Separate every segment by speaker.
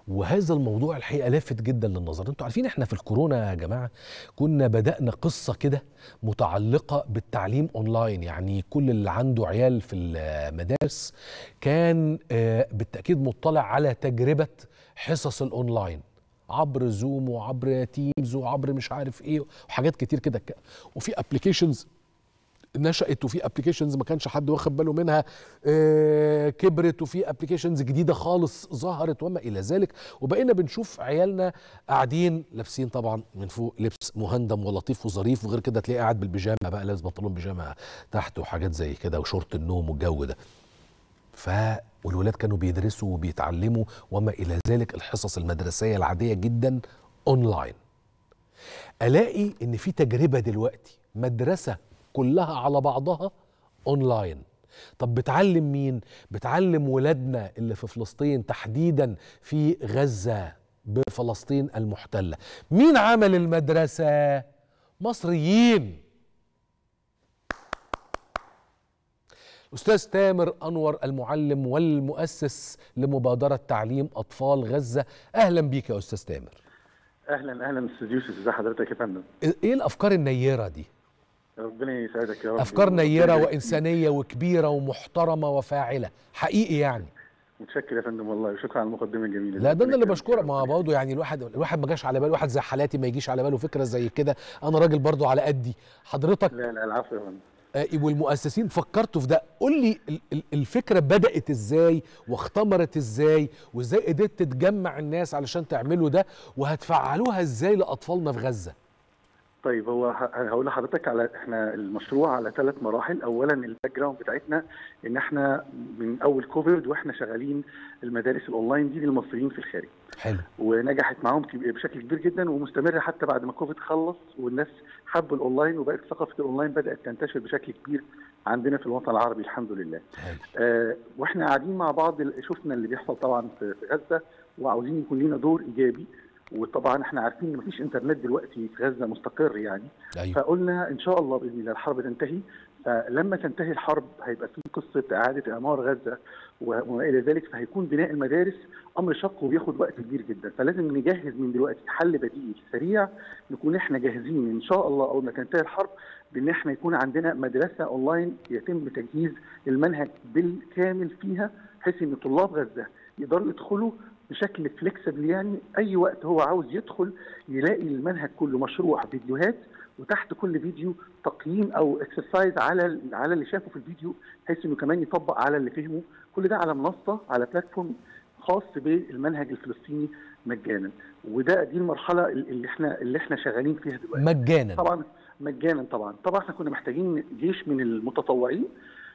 Speaker 1: وهذا الموضوع الحقيقه لافت جدا للنظر انتوا عارفين احنا في الكورونا يا جماعه كنا بدانا قصه كده متعلقه بالتعليم اونلاين يعني كل اللي عنده عيال في المدارس كان آه، بالتاكيد مطلع على تجربه حصص الاونلاين عبر زوم وعبر تيمز وعبر مش عارف ايه وحاجات كتير كده ك- وفي ابلكيشنز نشأت وفي ابلكيشنز ما كانش حد واخد باله منها آه، كبرت وفي ابلكيشنز جديده خالص ظهرت وما الى ذلك وبقينا بنشوف عيالنا قاعدين لابسين طبعا من فوق لبس مهندم ولطيف وظريف وغير كده تلاقيه قاعد بالبيجامه بقى لابس بنطلون بيجامه تحت وحاجات زي كده وشورت النوم والجو ده ف والولاد كانوا بيدرسوا وبيتعلموا وما الى ذلك الحصص المدرسيه العاديه جدا اونلاين الاقي ان في تجربه دلوقتي مدرسه كلها على بعضها اونلاين طب بتعلم مين بتعلم ولادنا اللي في فلسطين تحديدا في غزه بفلسطين المحتله مين عمل المدرسه مصريين أستاذ تامر أنور المعلم والمؤسس لمبادرة تعليم أطفال غزة أهلا بيك يا أستاذ تامر
Speaker 2: اهلا اهلا استاذ يوسف ازي حضرتك يا فندم
Speaker 1: إيه الأفكار النيرة دي؟
Speaker 2: ربنا يسعدك يا رب
Speaker 1: أفكار نيرة
Speaker 2: ربنا
Speaker 1: وإنسانية وكبيرة ومحترمة وفاعلة حقيقي يعني
Speaker 2: متشكر يا فندم والله وشكرا على المقدمه الجميله
Speaker 1: لا ده أنا اللي
Speaker 2: ربنا
Speaker 1: بشكرك
Speaker 2: يكرمك.
Speaker 1: ما هو برضه يعني الواحد الواحد ما جاش على باله واحد زي حالاتي ما يجيش على باله فكرة زي كده أنا راجل برضه على قدي حضرتك
Speaker 2: لا لا العفو يا فندم
Speaker 1: آه، والمؤسسين فكرتوا في ده قول لي ال- ال- الفكره بدات ازاي واختمرت ازاي وازاي قدرت تجمع الناس علشان تعملوا ده وهتفعلوها ازاي لاطفالنا في غزه
Speaker 2: طيب هو ه- هقول لحضرتك على احنا المشروع على ثلاث مراحل اولا الباك جراوند بتاعتنا ان احنا من اول كوفيد واحنا شغالين المدارس الاونلاين دي للمصريين في الخارج
Speaker 1: حلو
Speaker 2: ونجحت معاهم كب- بشكل كبير جدا ومستمره حتى بعد ما كوفيد خلص والناس حبوا الاونلاين وبقت ثقافه الاونلاين بدات تنتشر بشكل كبير عندنا في الوطن العربي الحمد لله.
Speaker 1: حلو
Speaker 2: آه، واحنا قاعدين مع بعض ال- شفنا اللي بيحصل طبعا في في غزه وعاوزين يكون لنا دور ايجابي وطبعا احنا عارفين ان مفيش انترنت دلوقتي في غزه مستقر يعني
Speaker 1: ايوه
Speaker 2: فقلنا ان شاء الله باذن الله الحرب تنتهي فلما تنتهي الحرب هيبقى في قصه اعاده اعمار غزه و- وما الى ذلك فهيكون بناء المدارس امر شق وبياخد وقت كبير جدا فلازم نجهز من دلوقتي حل بديل سريع نكون احنا جاهزين ان شاء الله اول ما تنتهي الحرب بان احنا يكون عندنا مدرسه اونلاين يتم تجهيز المنهج بالكامل فيها بحيث ان طلاب غزه يقدروا يدخلوا بشكل فليكسبل يعني اي وقت هو عاوز يدخل يلاقي المنهج كله مشروع فيديوهات وتحت كل فيديو تقييم او اكسرسايز على على اللي شافه في الفيديو بحيث انه كمان يطبق على اللي فهمه كل ده على منصه على بلاتفورم خاص بالمنهج الفلسطيني مجانا وده دي المرحله اللي احنا اللي احنا شغالين فيها دلوقتي
Speaker 1: مجانا
Speaker 2: طبعا مجانا طبعا طبعا احنا كنا محتاجين جيش من المتطوعين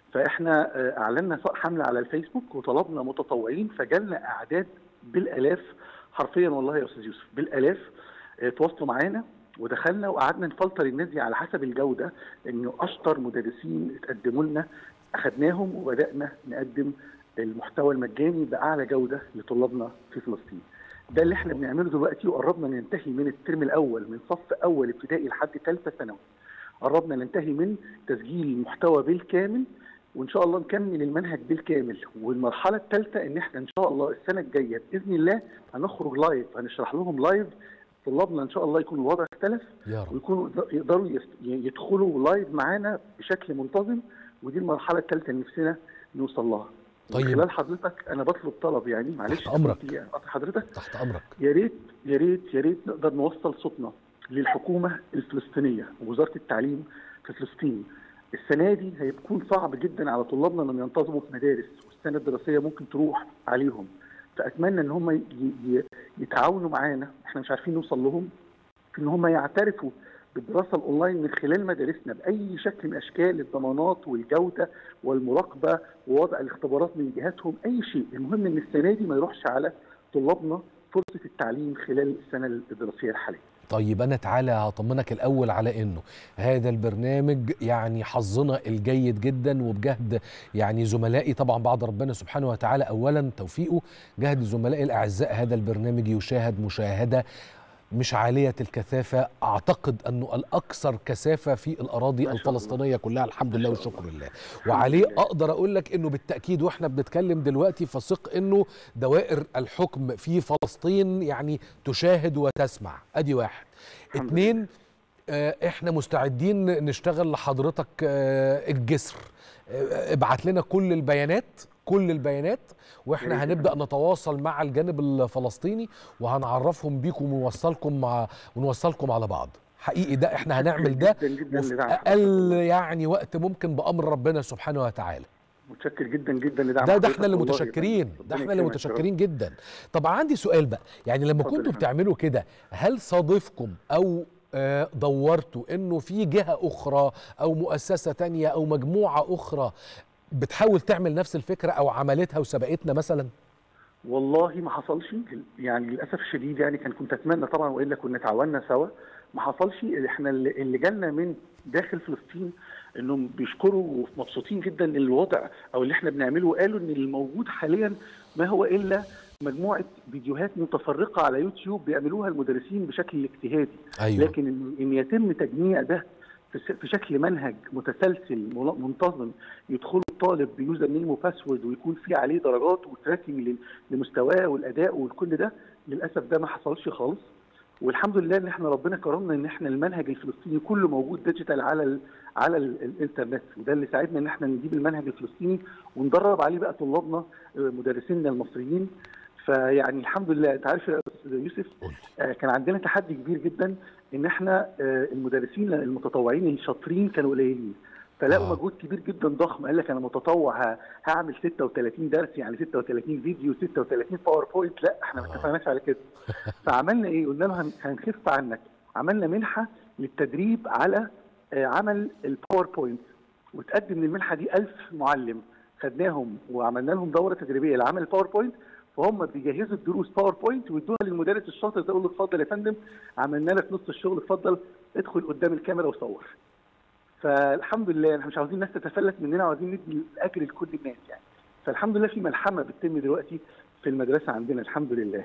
Speaker 2: فاحنا آه، اعلنا حمله على الفيسبوك وطلبنا متطوعين فجالنا اعداد بالالاف حرفيا والله يا استاذ يوسف بالالاف آه، تواصلوا معانا ودخلنا وقعدنا نفلتر الناس دي على حسب الجوده انه اشطر مدرسين اتقدموا لنا اخذناهم وبدانا نقدم المحتوى المجاني باعلى جوده لطلابنا في فلسطين. ده اللي احنا بنعمله دلوقتي وقربنا ننتهي من الترم الاول من صف اول ابتدائي لحد ثالثه ثانوي. قربنا ننتهي من تسجيل المحتوى بالكامل وان شاء الله نكمل المنهج بالكامل والمرحله الثالثه ان احنا ان شاء الله السنه الجايه باذن الله هنخرج لايف هنشرح لهم لايف طلابنا ان شاء الله يكون الوضع اختلف
Speaker 1: يا رب
Speaker 2: ويكونوا يقدروا يست- يدخلوا لايف معانا بشكل منتظم ودي المرحله الثالثه اللي نفسنا نوصل لها
Speaker 1: طيب.
Speaker 2: من خلال حضرتك انا بطلب طلب يعني معلش
Speaker 1: تحت أمرك.
Speaker 2: دقيقة أقطع حضرتك
Speaker 1: تحت امرك
Speaker 2: يا ريت يا ريت يا ريت نقدر نوصل صوتنا للحكومه الفلسطينيه ووزاره التعليم في فلسطين السنه دي هيكون صعب جدا على طلابنا انهم ينتظموا في مدارس والسنه الدراسيه ممكن تروح عليهم فاتمنى ان هم ي- ي- يتعاونوا معانا احنا مش عارفين نوصل لهم في ان هم يعترفوا بالدراسه الاونلاين من خلال مدارسنا باي شكل من اشكال الضمانات والجوده والمراقبه ووضع الاختبارات من جهاتهم اي شيء المهم ان السنه دي ما يروحش على طلابنا فرصه التعليم خلال السنه الدراسيه الحاليه
Speaker 1: طيب انا تعالى هطمنك الاول على انه هذا البرنامج يعني حظنا الجيد جدا وبجهد يعني زملائي طبعا بعد ربنا سبحانه وتعالى اولا توفيقه جهد زملائي الاعزاء هذا البرنامج يشاهد مشاهده مش عاليه الكثافه اعتقد انه الاكثر كثافه في الاراضي
Speaker 2: ما شاء الله.
Speaker 1: الفلسطينيه كلها الحمد لله
Speaker 2: ما شاء
Speaker 1: والشكر لله
Speaker 2: الحمد
Speaker 1: وعليه
Speaker 2: لله.
Speaker 1: اقدر اقول لك انه بالتاكيد واحنا بنتكلم دلوقتي فثق انه دوائر الحكم في فلسطين يعني تشاهد وتسمع ادي واحد
Speaker 2: الحمد
Speaker 1: اتنين آه، احنا مستعدين نشتغل لحضرتك آه، الجسر آه، ابعت لنا كل البيانات كل البيانات
Speaker 2: يا
Speaker 1: واحنا
Speaker 2: ريت.
Speaker 1: هنبدا نتواصل مع الجانب الفلسطيني وهنعرفهم بيكم ونوصلكم مع ونوصلكم على بعض حقيقي ده احنا هنعمل ده
Speaker 2: جدا جدا
Speaker 1: وفي
Speaker 2: لدعم
Speaker 1: اقل يعني وقت ممكن بامر ربنا سبحانه وتعالى
Speaker 2: متشكر جدا جدا لدعم
Speaker 1: ده ده
Speaker 2: حضرتك
Speaker 1: احنا اللي
Speaker 2: والله.
Speaker 1: متشكرين ده
Speaker 2: ربنا
Speaker 1: احنا اللي
Speaker 2: يكرمك يا رب.
Speaker 1: متشكرين جدا طب عندي سؤال بقى يعني لما
Speaker 2: اتفضل يا
Speaker 1: كنتوا
Speaker 2: فندم.
Speaker 1: بتعملوا كده هل صادفكم او آه، دورتوا انه في جهة اخرى او مؤسسة تانية او مجموعة اخرى بتحاول تعمل نفس الفكرة او عملتها وسبقتنا مثلا
Speaker 2: والله ما حصلش يعني للاسف الشديد يعني كان كنت اتمنى طبعا والا كنا تعاوننا سوا ما حصلش احنا اللي اللي جالنا من داخل فلسطين انهم بيشكروا ومبسوطين جدا ان الوضع او اللي احنا بنعمله وقالوا ان الموجود حاليا ما هو الا مجموعه فيديوهات متفرقه على يوتيوب بيعملوها المدرسين بشكل اجتهادي
Speaker 1: ايوه
Speaker 2: لكن ان إن يتم تجميع ده في ش- في شكل منهج متسلسل من- منتظم يدخل الطالب بيوزر نيم وباسورد ويكون في عليه درجات وتراكنج لل- لمستواه والاداء وكل ده للاسف ده ما حصلش خالص والحمد لله ان احنا ربنا كرمنا ان احنا المنهج الفلسطيني كله موجود ديجيتال على ال على ال الانترنت وده اللي ساعدنا ان احنا نجيب المنهج الفلسطيني وندرب عليه بقى طلابنا آه، مدرسينا المصريين فيعني الحمد لله انت عارف يا استاذ يوسف
Speaker 1: قول.
Speaker 2: آه، كان عندنا تحدي كبير جدا ان احنا آه، المدرسين المتطوعين الشاطرين كانوا قليلين فلاقوا
Speaker 1: آه.
Speaker 2: مجهود كبير جدا ضخم قال لك انا متطوع ه- هعمل 36 درس يعني 36 فيديو 36 باوربوينت لا احنا ما
Speaker 1: آه.
Speaker 2: اتفقناش على كده فعملنا ايه قلنا له هن- هنخف عنك عملنا منحه للتدريب على آه، عمل الباوربوينت وتقدم للمنحه دي 1000 معلم خدناهم وعملنا لهم دوره تدريبيه لعمل الباوربوينت فهم بيجهزوا الدروس باوربوينت ويدوها للمدرس الشاطر ده يقول له اتفضل يا فندم عملنا لك نص الشغل اتفضل ادخل قدام الكاميرا وصور فالحمد لله احنا مش عاوزين الناس تتفلت مننا وعاوزين ندي الاجر لكل الناس يعني فالحمد لله في ملحمه بتتم دلوقتي في المدرسه عندنا الحمد لله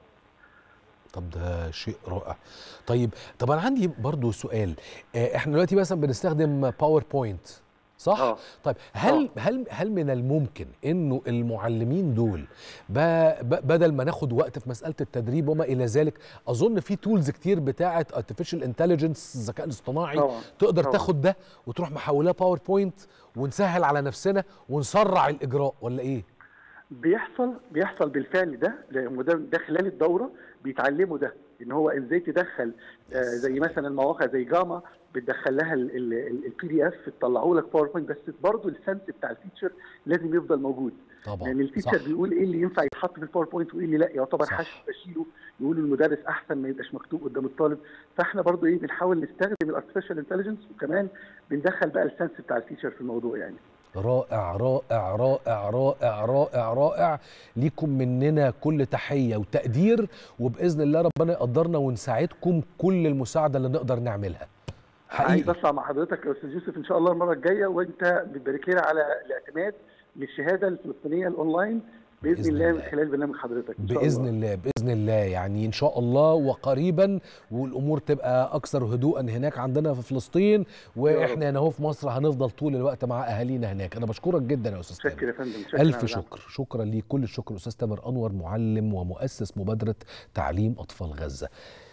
Speaker 1: طب ده شيء رائع طيب طب انا عندي برضو سؤال آه، احنا دلوقتي مثلا بنستخدم باوربوينت صح
Speaker 2: اه
Speaker 1: طيب هل هل هل من الممكن انه المعلمين دول ب- ب- بدل ما ناخد وقت في مساله التدريب وما الى ذلك اظن في تولز كتير بتاعه ارتفيشال انتليجنس الذكاء الاصطناعي
Speaker 2: طبعا
Speaker 1: تقدر
Speaker 2: طبعا.
Speaker 1: تاخد ده وتروح محولاه باوربوينت ونسهل على نفسنا ونسرع الاجراء ولا ايه
Speaker 2: بيحصل بيحصل بالفعل ده لأن ده, ده خلال الدوره بيتعلموا ده ان هو ازاي تدخل آه زي مثلا المواقع زي جاما بتدخل لها البي دي اف تطلعه لك باوربوينت بس برضه السنس بتاع الفيتشر لازم يفضل موجود
Speaker 1: طبعا
Speaker 2: لان الفيتشر
Speaker 1: صح.
Speaker 2: بيقول ايه اللي ينفع يتحط في الباوربوينت وايه اللي لا يعتبر
Speaker 1: صح.
Speaker 2: حشو بشيله يقول المدرس احسن ما يبقاش مكتوب قدام الطالب فاحنا برضو ايه بنحاول نستخدم الارتفيشال انتليجنس وكمان بندخل بقى السنس بتاع الفيتشر في الموضوع يعني
Speaker 1: رائع رائع رائع رائع رائع رائع ليكم مننا كل تحية وتقدير وبإذن الله ربنا يقدرنا ونساعدكم كل المساعدة اللي نقدر نعملها
Speaker 2: عايز
Speaker 1: حقيقي
Speaker 2: اطلع مع حضرتك يا استاذ يوسف ان شاء الله المره الجايه وانت بتبارك لنا على الاعتماد للشهاده الفلسطينيه الاونلاين باذن,
Speaker 1: بإذن
Speaker 2: الله من
Speaker 1: الله.
Speaker 2: خلال برنامج حضرتك إن شاء
Speaker 1: بإذن
Speaker 2: الله.
Speaker 1: الله بإذن الله يعني إن شاء الله وقريبا والأمور تبقى أكثر هدوءا هناك عندنا في فلسطين وإحنا هنا أهو في مصر هنفضل طول الوقت مع أهالينا هناك أنا بشكرك جدا يا أستاذ تامر
Speaker 2: شكرا يا فندم شكرا
Speaker 1: ألف
Speaker 2: على
Speaker 1: شكر شكرا ليك كل الشكر أستاذ تامر أنور معلم ومؤسس مبادرة تعليم أطفال غزة